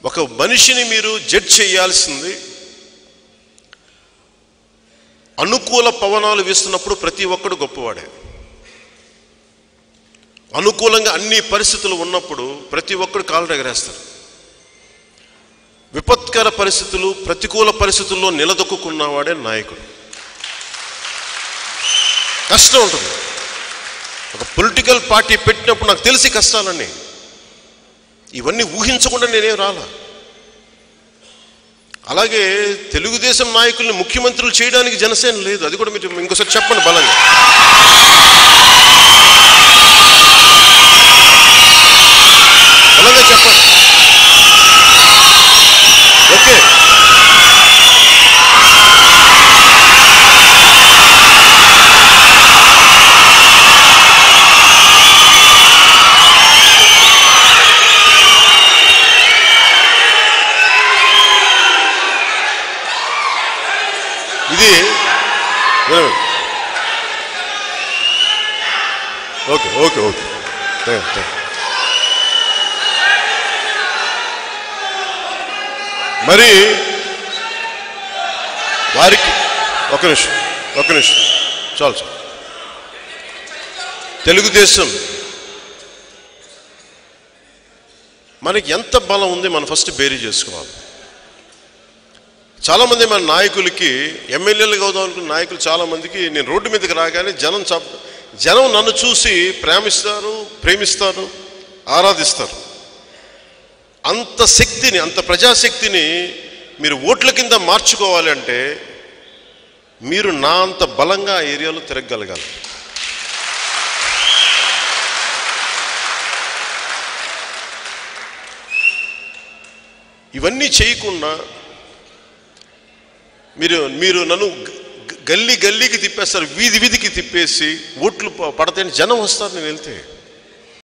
ఒక మనిషిని మీరు జడ్జ్ చేయాల్సింది అనుకూల పవనాలు వీస్తున్నప్పుడు ప్రతి ఒక్కడు గొప్పవాడే అనుకూలంగా అన్ని పరిస్థితులు ఉన్నప్పుడు ప్రతి ఒక్కడు కాళ్ళు ఎగరేస్తారు విపత్కర పరిస్థితులు ప్రతికూల పరిస్థితుల్లో నిలదొక్కున్నవాడే నాయకుడు కష్టం ఉంటుంది ఒక పొలిటికల్ పార్టీ పెట్టినప్పుడు నాకు తెలిసి కష్టాలన్నీ ఇవన్నీ ఊహించకుండా నేనేం రాలా అలాగే తెలుగుదేశం నాయకుల్ని ముఖ్యమంత్రులు చేయడానికి జనసేన లేదు అది కూడా మీరు ఇంకోసారి చెప్పండి బలంగా బలంగా చెప్పండి ఓకే ఇది వినండి. Okay okay okay thank thank మరి వారికి ఒక నిమిషం ఒక నిమిషం చాలు చాలు తెలుగుదేశం మనకి ఎంత బలం ఉంది మనం ఫస్ట్ బేరీ చేసుకోవాలి చాలామంది మన నాయకులకి ఎమ్మెల్యేలుగా అవుదాం అనుకున్న నాయకులు చాలామందికి నేను రోడ్డు మీదకి రాగానే జనం చ జనం నన్ను చూసి ప్రేమిస్తారు ప్రేమిస్తారు ఆరాధిస్తారు అంత శక్తిని అంత ప్రజాశక్తిని మీరు ఓట్ల కింద మార్చుకోవాలి అంటే మీరు నా అంత బలంగా ఆ ఏరియాలో తిరగగలగాలి ఇవన్నీ చేయకుండా మీరు మీరు నన్ను గ- గ- గల్లీ గల్లీకి తిప్పేస్తారు వీధి వీధికి తిప్పేసి ఓట్లు ప- పడతాయని జనం వస్తారు నేను వెళ్తే